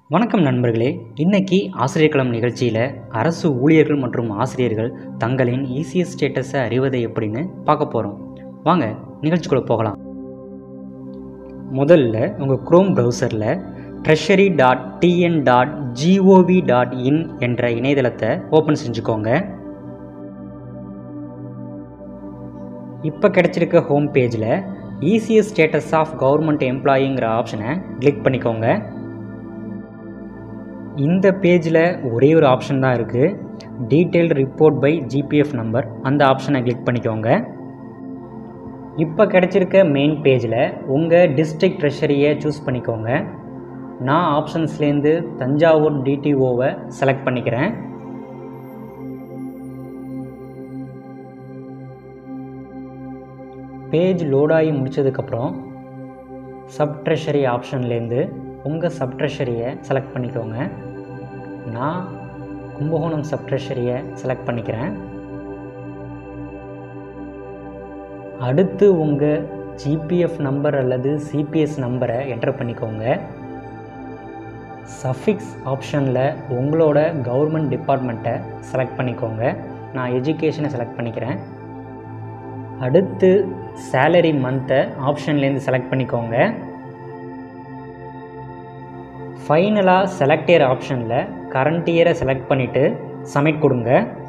வணக்கம் நண்பர்களே இன்னைக்கு ஆசிரியர் களம் நிகழ்ச்சியில் அரசு ஊழியர்கள் மற்றும் ஆசிரியர்கள் தங்களின் இசிஎஸ் ஸ்டேட்டஸை அறிவதை எப்படின்னு பார்க்க போகிறோம் வாங்க நிகழ்ச்சிக்குள்ளே போகலாம் முதல்ல உங்கள் குரோம் ப்ரௌசரில் treasury dot TN dot GOV dot in என்ற இணையதளத்தை ஓப்பன் செஞ்சுக்கோங்க இப்போ கிடைச்சிருக்க ஹோம் பேஜில் இசிஎஸ் ஸ்டேட்டஸ் ஆஃப் கவர்மெண்ட் எம்ப்ளாயிங்கிற ஆப்ஷனை கிளிக் பண்ணிக்கோங்க இந்த பேஜில் ஒரே ஒரு ஆப்ஷன் தான் இருக்குது detailed report by GPF number அந்த ஆப்ஷனை கிளிக் பண்ணிக்கோங்க இப்போ கிடைச்சிருக்க மெயின் பேஜில் உங்கள் டிஸ்ட்ரிக்ட் ட்ரெஷரியை சூஸ் பண்ணிக்கோங்க நான் ஆப்ஷன்ஸ்லேருந்து தஞ்சாவூர் டிடிஓவை செலக்ட் பண்ணிக்கிறேன் பேஜ் லோடாகி முடித்ததுக்கப்புறம் சப் ட்ரெஷரி ஆப்ஷன்லேருந்து உங்கள் சப் ட்ரெஷரியை செலக்ட் பண்ணிக்கோங்க நான் கும்பகோணம் சப் ட்ரெஷரியை செலக்ட் பண்ணிக்கிறேன் அடுத்து உங்கள் ஜிபிஎஃப் நம்பர் அல்லது சிபிஎஸ் நம்பரை என்டர் பண்ணிக்கோங்க சஃபிக்ஸ் ஆப்ஷனில் உங்களோட கவர்மெண்ட் டிபார்ட்மெண்ட்டை செலக்ட் பண்ணிக்கோங்க நான் எஜுகேஷனை செலக்ட் பண்ணிக்கிறேன் அடுத்து சேலரி மந்த்தை ஆப்ஷன்லேருந்து செலக்ட் பண்ணிக்கோங்க ஃபைனலாக செலக்ட் இயர் ஆப்ஷனில் கரண்ட் இயரை செலக்ட் பண்ணிவிட்டு சப்மிட் கொடுங்க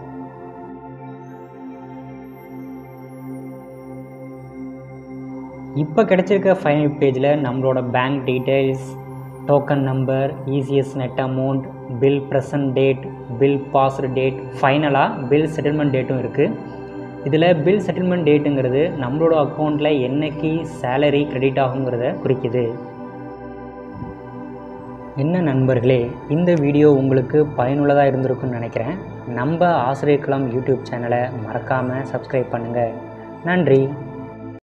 இப்போ கிடைச்சிருக்க ஃபைனல் பேஜில் நம்மளோட bank details token number ECS net amount bill present date bill passed date ஃபைனலாக பில் செட்டில்மெண்ட் டேட்டும் இருக்குது இதில் பில் செட்டில்மெண்ட் டேட்டுங்கிறது நம்மளோட அக்கௌண்ட்டில் என்னைக்கு சேலரி கிரெடிட் ஆகுங்கிறத குறிக்குது என்ன நண்பர்களே இந்த வீடியோ உங்களுக்கு பயனுள்ளதாக இருந்திருக்குன்னு நினைக்கிறேன் நம்ம ஆசிரியர் களம் யூடியூப் சேனலை மறக்காமல் சப்ஸ்கிரைப் பண்ணுங்கள் நன்றி